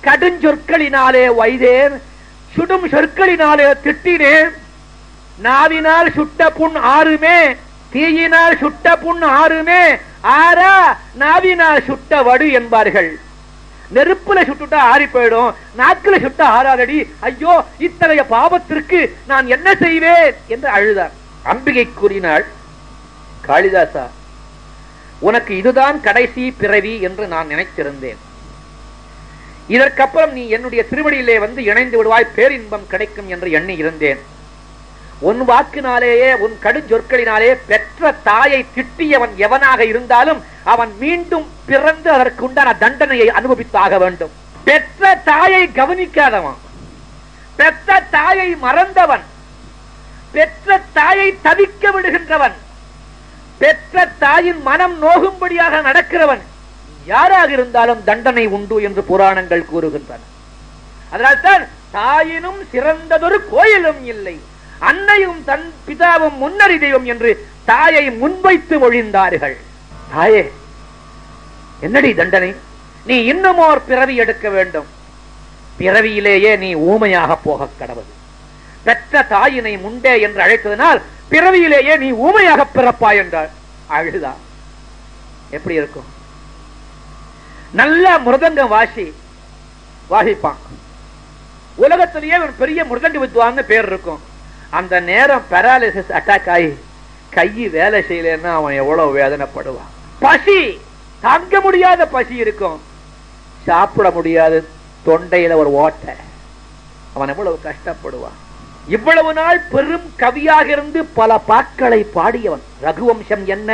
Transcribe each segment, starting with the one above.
கடுஞ்சொற்களினாலே வைதேன் சுடும் சொற்களினாலே திட்டினேன் நாவினால் சுட்ட புண் ஆறுமே தீயினால் சுட்ட புண் ஆறுமே ஆறா நாவினால் சுட்ட வடு என்பார்கள் நெருப்புல சுட்டுட்டா ஆறி போயிடும் நாக்குல சுட்டா ஆறாதடி ஐயோ இத்தகைய பாவத்திற்கு நான் என்ன செய்வேன் என்று அழுதார் அம்பிகை கூறினாள் காளிதாசா உனக்கு இதுதான் கடைசி பிறவி என்று நான் நினைத்திருந்தேன் இதற்கப்புறம் நீ என்னுடைய திருவடியிலே வந்து இணைந்து விடுவாய் பேரின்பம் கிடைக்கும் என்று எண்ணி இருந்தேன் உன் வாக்கினாலேயே உன் கடுஞ்சொற்களினாலே பெற்ற தாயை திட்டியவன் எவனாக இருந்தாலும் அவன் மீண்டும் பிறந்து அதற்கு உண்டான தண்டனையை அனுபவித்தாக வேண்டும் பெற்ற தாயை கவனிக்காதவன் பெற்ற தாயை மறந்தவன் பெற்ற தாயை தவிக்க விடுகின்றவன் பெற்ற தாயின் மனம் நோகும்படியாக நடக்கிறவன் யாராக இருந்தாலும் தண்டனை உண்டு என்று புராணங்கள் கூறுகின்றன அதனால்தான் தாயினும் சிறந்ததொரு கோயிலும் இல்லை அன்னையும் தன் பிதாவும் முன்னறி தெய்வம் என்று தாயை முன்வைத்து ஒழிந்தார்கள் தாயே என்னடி தண்டனை நீ இன்னும் ஓர் பிறவி எடுக்க வேண்டும் பிறவியிலேயே நீ ஊமையாக போக கடவுள் பெற்ற தாயினை முண்டே என்று அழைத்ததனால் பிறவியிலேயே நீ ஊமையாக பிறப்பாய் என்றாள் அழுதா எப்படி இருக்கும் நல்ல மிருதங்கம் வாசி வாசிப்பான் உலகத்திலேயே ஒரு பெரிய மிருதங்க வித்வான்னு பேர் இருக்கும் அந்த நேரம் பெராலிசிஸ் அட்டாக் ஆகி கை வேலை செய்யலன்னா அவன் எவ்வளவு வேதனைப்படுவான் பசி தாங்க முடியாத பசி இருக்கும் சாப்பிட முடியாது தொண்டையில ஒரு ஓட்டை அவன் எவ்வளவு கஷ்டப்படுவான் இவ்வளவு நாள் பெரும் கவியாக இருந்து பல பாக்களை பாடியவன் ரகுவம்சம் என்ன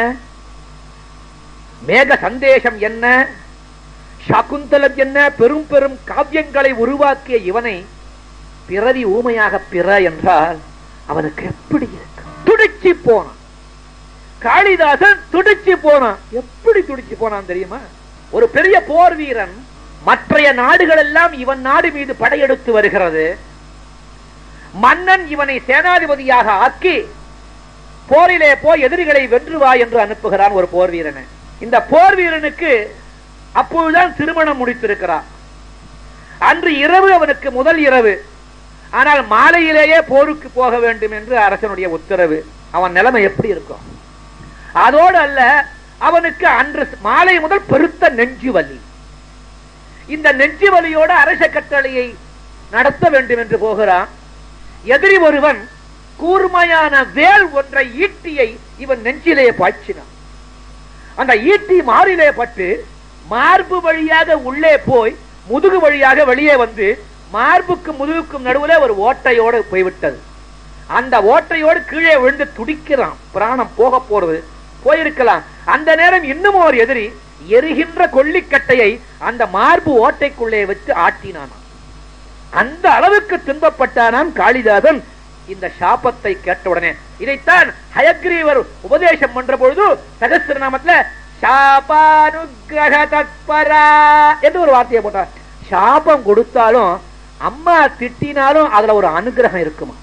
மேக சந்தேசம் என்ன சகுந்தலம் என்ன பெரும் பெரும் காவியங்களை உருவாக்கிய இவனை பிறவி ஊமையாக பிற என்றால் அவனுக்கு எப்படி இருக்கு துடிச்சு போனான் காளிதாசன் துடிச்சு போனான் எப்படி துடிச்சு போனான் தெரியுமா ஒரு பெரிய போர் வீரன் மற்றைய நாடுகள் எல்லாம் இவன் நாடு மீது படையெடுத்து வருகிறது மன்னன் இவனை சேனாதிபதியாக ஆக்கி போரிலே போய் எதிரிகளை வென்று வா என்று அனுப்புகிறான் ஒரு போர் வீரனை இந்த போர் வீரனுக்கு அப்பொழுதுதான் திருமணம் முடித்திருக்கிறான் அன்று இரவு அவனுக்கு முதல் இரவு ஆனால் மாலையிலேயே போருக்கு போக வேண்டும் என்று அரசனுடைய உத்தரவு அவன் நிலைமை எப்படி இருக்கும் அதோடு அல்ல அவனுக்கு அன்று மாலை முதல் பெருத்த நெஞ்சு வலி இந்த நெஞ்சு வலியோட அரச கட்டளையை நடத்த வேண்டும் என்று போகிறான் எதிரி ஒருவன் கூர்மையான வேல் ஒன்றை ஈட்டியை இவன் நெஞ்சிலே பாய்ச்சினான் அந்த ஈட்டி மாறிலே பட்டு மார்பு வழியாக உள்ளே போய் முதுகு வழியாக வெளியே வந்து மார்புக்கும் முதுகுக்கும் நடுவுல ஒரு ஓட்டையோடு போய்விட்டது அந்த ஓட்டையோடு கீழே விழுந்து துடிக்கிறான் பிராணம் போக போறது போயிருக்கலாம் அந்த நேரம் இன்னும் ஒரு எதிரி எரிகின்ற கொல்லிக்கட்டையை அந்த மார்பு ஓட்டைக்குள்ளே வச்சு ஆட்டினானாம் அந்த அளவுக்கு துன்பப்பட்டானாம் காளிதாசன் இந்த சாபத்தை கேட்ட உடனே இதைத்தான் ஹயக்ரீவர் உபதேசம் பண்ற பொழுது சகஸ்திரநாமத்துல சாபானுகிரக தத்பரா என்று ஒரு வார்த்தையை போட்டார் சாபம் கொடுத்தாலும் அம்மா திட்டினாலும் அதுல ஒரு அனுகிரகம் இருக்குமா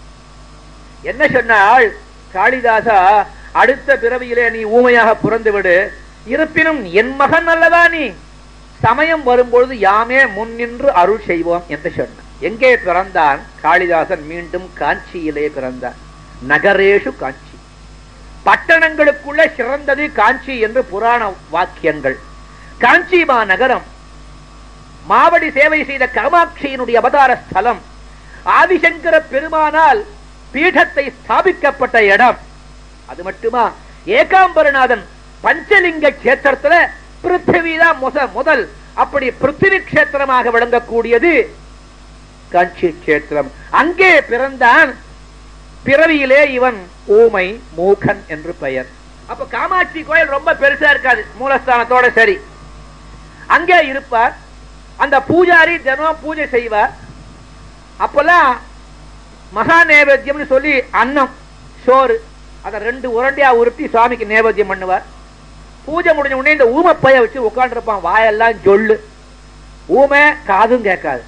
என்ன சொன்னாள் காளிதாசா அடுத்த பிறவியிலே நீ ஊமையாக பிறந்து விடு இருப்பினும் என் மகன் அல்லவா நீ சமயம் வரும்பொழுது யாமே முன்னின்று அருள் செய்வோம் என்று சொன்னான் எங்கே பிறந்தான் காளிதாசன் மீண்டும் காஞ்சியிலே பிறந்தான் நகரேஷு காஞ்சி பட்டணங்களுக்குள்ள சிறந்தது காஞ்சி என்று புராண வாக்கியங்கள் காஞ்சி மா நகரம் மாவடி சேவை செய்த காமாட்சியினுடைய அவதார ஸ்தலம் ஆதிசங்கர பெருமானால் பீடத்தை ஸ்தாபிக்கப்பட்ட இடம் அது மட்டுமா ஏகாம்பரநாதன் பஞ்சலிங்க கஷேத்திரத்துல பிருத்திவி தான் முத முதல் அப்படி பிருத்திவி கஷேத்திரமாக விளங்கக்கூடியது காஞ்சி கஷேத்திரம் அங்கே பிறந்தான் பிறவியிலே இவன் ஊமை மூகன் என்று பெயர் அப்ப காமாட்சி கோயில் ரொம்ப பெருசா இருக்காது மூலஸ்தானத்தோட சரி அங்கே இருப்பார் அந்த பூஜாரி தினம் பூஜை செய்வார் அப்பெல்லாம் மகா நேவேத்தியம்னு சொல்லி அன்னம் சோறு அதை ரெண்டு உருண்டையா உருட்டி சுவாமிக்கு நேவேத்தியம் பண்ணுவார் பூஜை முடிஞ்ச உடனே இந்த ஊமைப்பைய வச்சு உட்காந்துருப்பான் வாயெல்லாம் சொல்லு ஊமை காதும் கேட்காது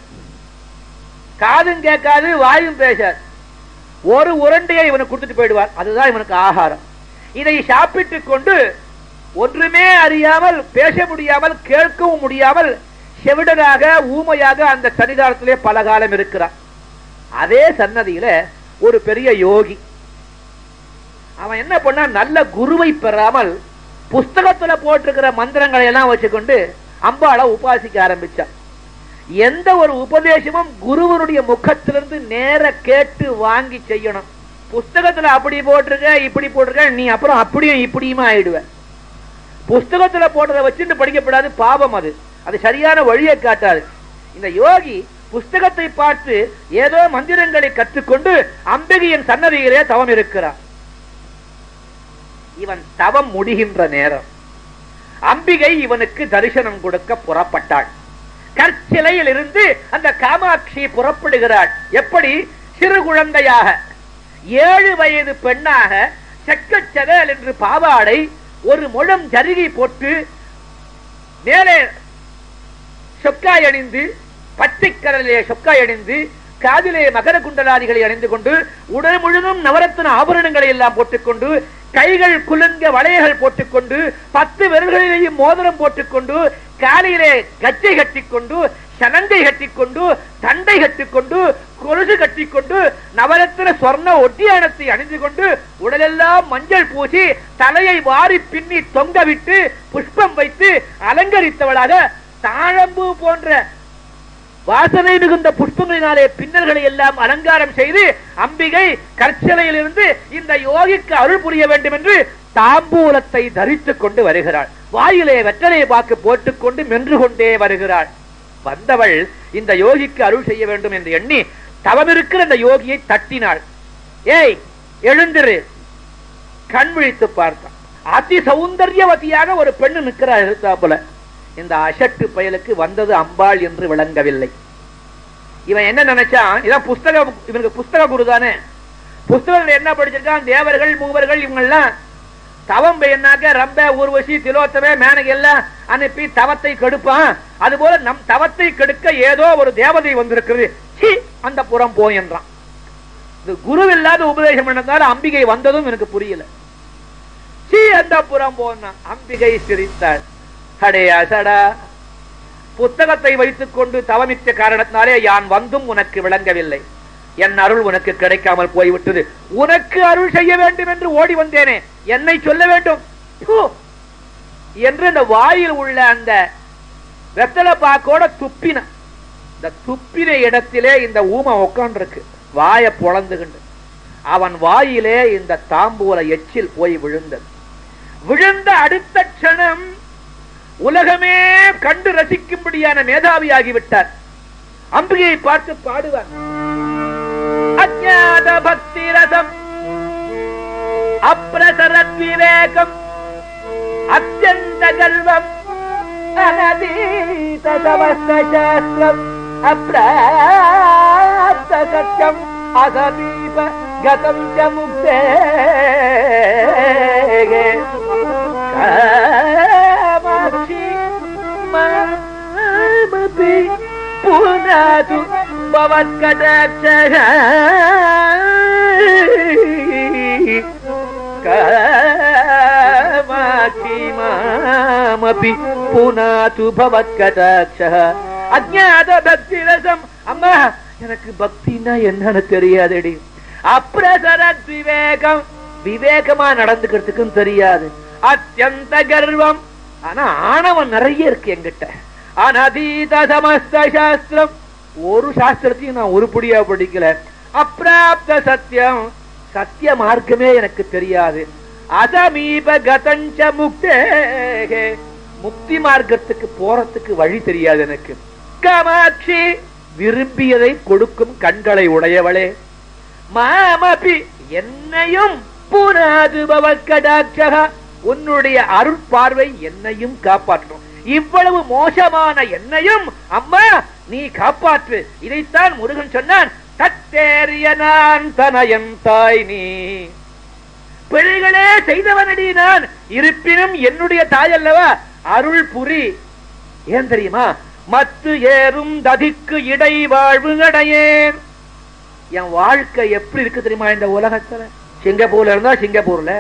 காதும் கேட்காது வாயும் பேசாது ஒரு உருண்டையை இவனுக்கு கொடுத்துட்டு போயிடுவார் அதுதான் இவனுக்கு ஆகாரம் இதை சாப்பிட்டு கொண்டு ஒன்றுமே அறியாமல் பேச முடியாமல் கேட்கவும் முடியாமல் செவிடனாக ஊமையாக அந்த சன்னிதானத்திலே பல காலம் இருக்கிறான் அதே சன்னதியில ஒரு பெரிய யோகி அவன் என்ன பண்ணா நல்ல குருவை பெறாமல் புஸ்தகத்துல போட்டிருக்கிற மந்திரங்களை எல்லாம் வச்சுக்கொண்டு அம்பாளை உபாசிக்க ஆரம்பிச்சான் எந்த ஒரு உபதேசமும் குருவனுடைய முகத்திலிருந்து நேர கேட்டு வாங்கி செய்யணும் புஸ்தகத்துல அப்படி போட்டிருக்க இப்படி போட்டிருக்க நீ அப்புறம் அப்படியும் இப்படியுமா ஆயிடுவ புஸ்தகத்துல போட்டதை வச்சுட்டு படிக்கப்படாது பாவம் அது அது சரியான வழியை காட்டாது இந்த யோகி புஸ்தகத்தை பார்த்து ஏதோ மந்திரங்களை கற்றுக்கொண்டு அம்பிகையின் சன்னதியிலே தவம் இருக்கிறார் இவன் தவம் முடிகின்ற நேரம் அம்பிகை இவனுக்கு தரிசனம் கொடுக்க புறப்பட்டாள் கற்சிலையில் இருந்து அந்த காமாட்சி புறப்படுகிறாள் எப்படி சிறு குழந்தையாக ஏழு வயது பெண்ணாக செக்கச்செதல் என்று பாவாடை ஒரு முழம் ஜருகி போட்டு மேலே சொக்காய் அணிந்து பச்சைக்கடலிலே சொக்காய் அணிந்து காதிலே மகர குண்டலாதிகளை அணிந்து கொண்டு உடல் முழுதும் நவரத்ன ஆபரணங்களை எல்லாம் போட்டுக்கொண்டு கைகள் குலுங்க வளையல்கள் போட்டுக்கொண்டு பத்து விரல்களிலேயும் மோதிரம் போட்டுக்கொண்டு காலிலே கச்சை கட்டிக்கொண்டு சலங்கை கட்டிக்கொண்டு தண்டை கட்டிக்கொண்டு கொலுசு கட்டிக்கொண்டு நவரத்தின சொர்ண ஒட்டியானத்தை அணிந்து கொண்டு உடலெல்லாம் மஞ்சள் பூசி தலையை வாரி பின்னி தொங்க விட்டு புஷ்பம் வைத்து அலங்கரித்தவளாக தாழம்பூ போன்ற வாசனை மிகுந்த புஷ்பங்களினாலே பின்னல்களை எல்லாம் அலங்காரம் செய்து அம்பிகை கற்சலையில் இருந்து இந்த யோகிக்கு அருள் புரிய வேண்டும் என்று தாம்பூலத்தை தரித்துக் கொண்டு வருகிறாள் வாயிலே வெற்றலை பாக்கு போட்டுக்கொண்டு மென்று கொண்டே வருகிறாள் வந்தவள் இந்த யோகிக்கு அருள் செய்ய வேண்டும் என்று எண்ணி தவமிருக்கிற இந்த யோகியை தட்டினாள் ஏய் எழுந்திரு கண் விழித்து பார்த்தான் அதி சௌந்தர்யவதியாக ஒரு பெண்ணு நிற்கிறார் எழுத்தாப்புல இந்த அசட்டு பயலுக்கு வந்தது அம்பாள் என்று விளங்கவில்லை இவன் என்ன நினைச்சான் இதான் புஸ்தக இவனுக்கு புஸ்தக குரு தானே புஸ்தகத்துல என்ன படிச்சிருக்கான் தேவர்கள் மூவர்கள் இவங்கெல்லாம் தவம் பெய்யனாக்க ரம்ப ஊர்வசி திலோத்தமே மேனகை எல்லாம் அனுப்பி தவத்தை கெடுப்பான் அது போல நம் தவத்தை கெடுக்க ஏதோ ஒரு தேவதை வந்திருக்கிறது சீ அந்த புறம் போய் என்றான் இது குரு இல்லாத உபதேசம் பண்ணதால அம்பிகை வந்ததும் எனக்கு புரியல சீ அந்த புறம் போனான் அம்பிகை சிரித்தாள் அடே அசடா புத்தகத்தை வைத்துக் கொண்டு தவமித்த காரணத்தினாலே யான் வந்தும் உனக்கு விளங்கவில்லை என் அருள் உனக்கு கிடைக்காமல் போய்விட்டது உனக்கு அருள் செய்ய வேண்டும் என்று ஓடி வந்தேனே என்னை சொல்ல வேண்டும் ப்பு! என்று இந்த வாயில் உள்ள அந்த வெத்தலை பாக்கோட துப்பின இந்த துப்பின இடத்திலே இந்த ஊமை உட்காண்டிருக்கு வாயை பொளந்துகிண்டு அவன் வாயிலே இந்த தாம்பூல எச்சில் போய் விழுந்தது விழுந்த அடுத்த க்ஷணம் உலகமே கண்டு ரசிக்கும்படியான மேதாவியாகிவிட்டார் அம்பிகையை பார்த்து பாடுவார் அஜாத பக்தி ரசம் அப்பிரசரத் விவேகம் அத்தியந்த கல்வம் அனதீத சமஸ்த சாஸ்திரம் அப்பிராப்த சத்தியம் அசதீப கதம் ச முக்தே காமாட்சி மாமபி புனாது பவத்கடாட்சக காமாட்சி மாமபி புனாது பவத்கடாட்சக அஜ்ஞாத பக்தி ரசம் அம்மா எனக்கு பக்தின்னா என்னன்னு தெரியாதடி அப்பிரசரத் விவேகம் விவேகமா நடந்துக்கிறதுக்கும் தெரியாது அத்தியந்த கர்வம் ஆனா ஆணவம் நிறைய இருக்கு என்கிட்ட அனதீத சமஸ்த சாஸ்திரம் ஒரு சாஸ்திரத்தையும் நான் உருப்படியா படிக்கல அப்பிராப்த சத்தியம் சத்திய மார்க்கமே எனக்கு தெரியாது அசமீப கதஞ்ச முக்தே முக்தி மார்க்கத்துக்கு போறதுக்கு வழி தெரியாது எனக்கு காமாட்சி விரும்பியதை கொடுக்கும் கண்களை உடையவளே மாமபி என்னையும் புனாது பவக்கடாட்சக உன்னுடைய அருட்பார்வை என்னையும் காப்பாற்றும் இவ்வளவு மோசமான என்னையும் அம்மா நீ காப்பாற்று இதைத்தான் முருகன் சொன்னான் தத்தேறிய நான் தனயன் தாய் நீ பிழைகளே செய்தவனடி நான் இருப்பினும் என்னுடைய தாய் அல்லவா அருள் புரி ஏன் தெரியுமா மத்து ஏறும் ததிக்கு இடை வாழ்வு அடையேன் என் வாழ்க்கை எப்படி இருக்கு தெரியுமா இந்த உலகத்துல சிங்கப்பூர்ல இருந்தா சிங்கப்பூர்ல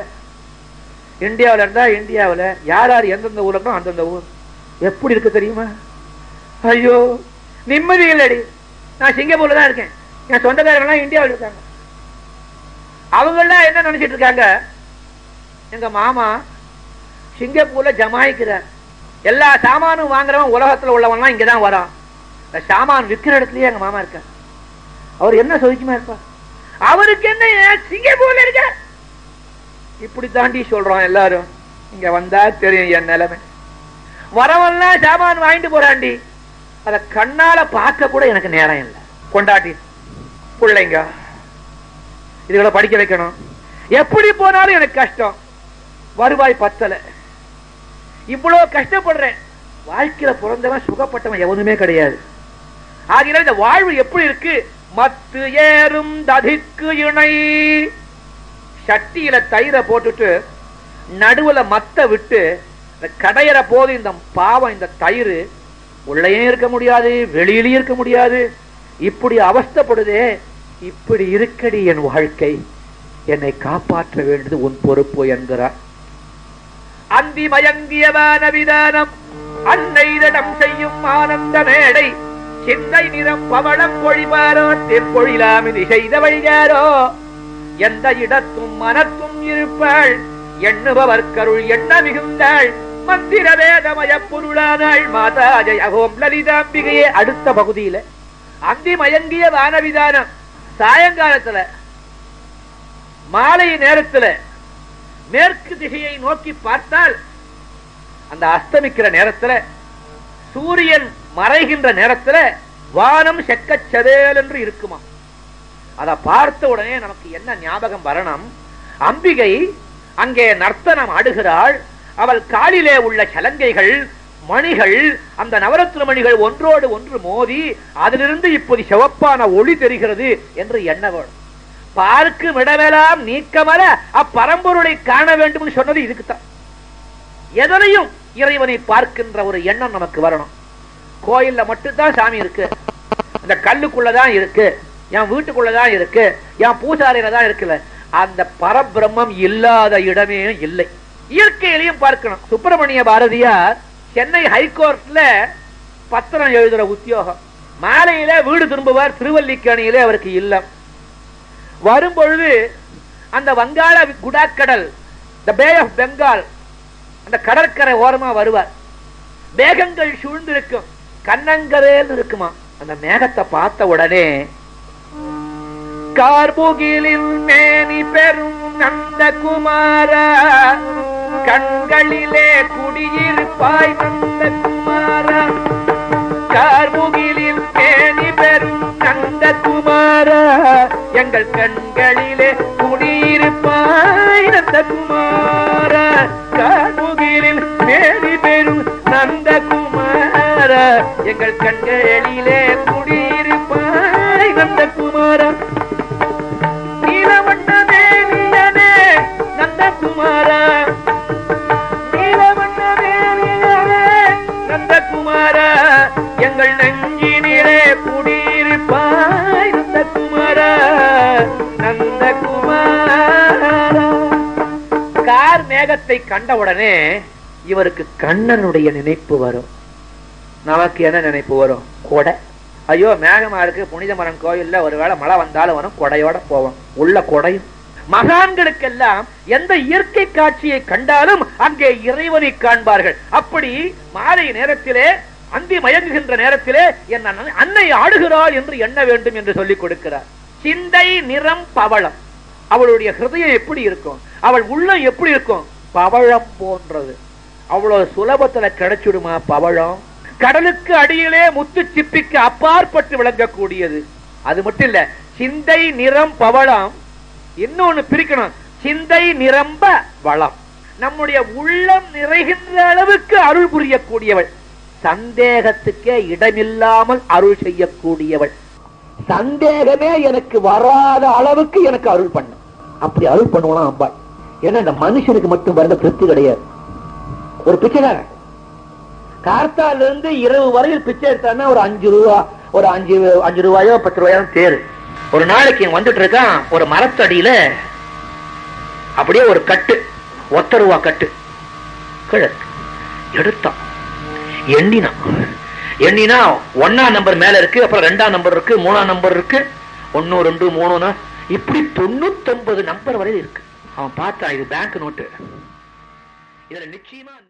இந்தியாவுல இருந்தா இந்தியாவுல யார் யார் எந்தெந்த ஊர்ல இருக்கோ அந்தந்த ஊர் எப்படி இருக்கு தெரியுமா ஐயோ நிம்மதி இல்லடி நான் சிங்கப்பூர்ல தான் இருக்கேன் என் சொந்தக்காரங்களாம் இந்தியாவில் இருக்காங்க அவங்கெல்லாம் என்ன நினைச்சிட்டு இருக்காங்க எங்க மாமா சிங்கப்பூர்ல ஜமாய்க்கிறார் எல்லா சாமானும் வாங்குறவன் உலகத்துல உள்ளவன்லாம் இங்கதான் வரான் இந்த சாமான் விற்கிற இடத்துலயே எங்க மாமா இருக்கார் அவர் என்ன சௌக்கியமா இருப்பார் அவருக்கு என்ன ஏன் சிங்கப்பூர்ல இருக்க இப்படி தாண்டி சொல்றோம் எல்லாரும் இங்க வந்தா தெரியும் என் நிலைமை வரவெல்லாம் சாமான் வாங்கிட்டு போறாண்டி அத கண்ணால பார்க்க கூட எனக்கு நேரம் இல்லை கொண்டாட்டி பிள்ளைங்க இதுகளை படிக்க வைக்கணும் எப்படி போனாலும் எனக்கு கஷ்டம் வருவாய் பத்தல இவ்வளவு கஷ்டப்படுறேன் வாழ்க்கையில பிறந்தவன் சுகப்பட்டவன் எவனுமே கிடையாது ஆகினால இந்த வாழ்வு எப்படி இருக்கு மத்து ஏறும் ததிக்கு இணை சட்டியில தயிரை போட்டுட்டு நடுவுல மத்த விட்டு இந்த கடையிற போது இந்த பாவம் இந்த தயிர் உள்ளேயும் இருக்க முடியாது வெளியிலயும் இருக்க முடியாது இப்படி அவஸ்தைப்படுதே இப்படி இருக்கடி என் வாழ்க்கை என்னை காப்பாற்ற வேண்டியது உன் பொறுப்பு என்கிறார் அந்தி மயங்கியவான விதானம் அன்னைதடம் செய்யும் ஆனந்த மேடை சிந்தை நிறம் பவளம் பொழிவாரோ தெற்பொழிலாம் இது செய்த வழியாரோ எந்த இடத்தும் மனத்தும் இருப்பாள் எண்ணுபவர் கருள் எண்ண மிகுந்தாள் மந்திர வேதமய பொருளானாள் மாதா ஜெய ஓம் லலிதாம்பிகையே அடுத்த பகுதியில அந்தி மயங்கிய வானவிதானம் சாயங்காலத்துல மாலை நேரத்துல மேற்கு திசையை நோக்கி பார்த்தால் அந்த அஸ்தமிக்கிற நேரத்துல சூரியன் மறைகின்ற நேரத்துல வானம் செக்கச் செதேல் என்று இருக்குமா அதை பார்த்த உடனே நமக்கு என்ன ஞாபகம் வரணும் அம்பிகை அங்கே நர்த்தனம் ஆடுகிறாள் அவள் காலிலே உள்ள சலங்கைகள் மணிகள் அந்த நவரத்ன மணிகள் ஒன்றோடு ஒன்று மோதி அதிலிருந்து இப்போது சிவப்பான ஒளி தெரிகிறது என்று எண்ண வேணும் பார்க்கும் இடமெல்லாம் நீக்கமர அப்பரம்பொருளை காண வேண்டும் சொன்னது இதுக்குத்தான் எதனையும் இறைவனை பார்க்கின்ற ஒரு எண்ணம் நமக்கு வரணும் கோயில்ல மட்டும்தான் சாமி இருக்கு அந்த கல்லுக்குள்ளதான் இருக்கு என் வீட்டுக்குள்ளதான் இருக்கு என் பூசாரியில தான் இருக்குல்ல அந்த பரபிரம்மம் இல்லாத இடமே இல்லை இயற்கையிலையும் பார்க்கணும் சுப்பிரமணிய பாரதியார் சென்னை ஹைகோர்ட்ல பத்திரம் எழுதுற உத்தியோகம் மாலையில வீடு திரும்புவார் திருவல்லிக்கணியிலே அவருக்கு இல்லம் வரும்பொழுது அந்த வங்காள குடாக்கடல் த பே ஆஃப் பெங்கால் அந்த கடற்கரை ஓரமா வருவார் மேகங்கள் சூழ்ந்திருக்கும் கண்ணங்கரேல் இருக்குமா அந்த மேகத்தை பார்த்த உடனே கார்புகிலில் மேனி பெரும் நந்த குமாரா கண்களிலே குடியிருப்பாய் நந்த குமாரா கார்முகிலில் மேனி பெரும் நந்த குமாரா எங்கள் கண்களிலே குடியிருப்பாய் நந்த குமாரா கார்முகிலில் மேனி பெரும் நந்த குமாரா எங்கள் கண்களிலே குடியிருப்பாய் நந்த குமாரா நீலவண்ண மேனியனே நந்தகுமாரா நீலவண்ண மேனியனே நந்தகுமாரா எங்கள் நெஞ்சினிலே குடியிருப்பாய் நந்தகுமாரா நந்தகுமாரா கார் மேகத்தை கண்டவுடனே இவருக்கு கண்ணனுடைய நினைப்பு வரும் நமக்கு என்ன நினைப்பு வரும் கொடை ஐயோ மேகமா இருக்கு புனித மரம் கோயில்ல ஒருவேளை மழை வந்தாலும் வரும் கொடையோட போவோம் உள்ள கொடையும் மகான்களுக்கெல்லாம் எந்த இயற்கை காட்சியை கண்டாலும் அங்கே இறைவனை காண்பார்கள் அப்படி மாலை நேரத்திலே அந்தி மயங்குகின்ற நேரத்திலே என் அன்னை- அன்னை ஆடுகிறாள் என்று எண்ண வேண்டும் என்று சொல்லிக் கொடுக்கிறார் சிந்தை நிறம் பவளம் அவளுடைய ஹிருதயம் எப்படி இருக்கும் அவள் உள்ளம் எப்படி இருக்கும் பவழம் போன்றது அவ்வளவு சுலபத்துல கிடைச்சிடுமா பவழம் கடலுக்கு அடியிலே முத்து சிப்பிக்கு அப்பாற்பட்டு விளங்கக்கூடியது அது மட்டும் இல்ல சிந்தை நிறம் பவளம் இன்னொன்னு பிரிக்கணும் சிந்தை நிரம்ப வளம் நம்முடைய உள்ளம் நிறைகின்ற அளவுக்கு அருள் புரியக்கூடியவள் சந்தேகத்துக்கே இடமில்லாமல் அருள் செய்யக்கூடியவள் சந்தேகமே எனக்கு வராத அளவுக்கு எனக்கு அருள் பண்ண அப்படி அருள் பண்ணுவானா அம்பாள் ஏன்னா இந்த மனுஷனுக்கு மட்டும் வந்த திருப்தி கிடையாது ஒரு பிச்சைக்காரன் கார்த்தால இருந்து இரவு வரையில் பிச்சை எடுத்தான்னா ஒரு அஞ்சு ரூபா ஒரு அஞ்சு அஞ்சு ரூபாயோ பத்து ரூபாயோ தேரு ஒரு நாளைக்கு இவன் வந்துட்டு இருக்கான் ஒரு மரத்தடியில அப்படியே ஒரு கட்டு ஒத்த ரூபா கட்டு கீழே இருக்கு. எடுத்தான் எண்ணினான் எண்ணினா ஒன்னாம் நம்பர் மேல இருக்கு அப்புறம் ரெண்டாம் நம்பர் இருக்கு மூணாம் நம்பர் இருக்கு ஒன்னு ரெண்டு மூணு இப்படி தொண்ணூத்தொன்பது நம்பர் வரை இருக்கு அவன் பார்த்தான் இது பேங்க் நோட்டு இதுல நிச்சயமா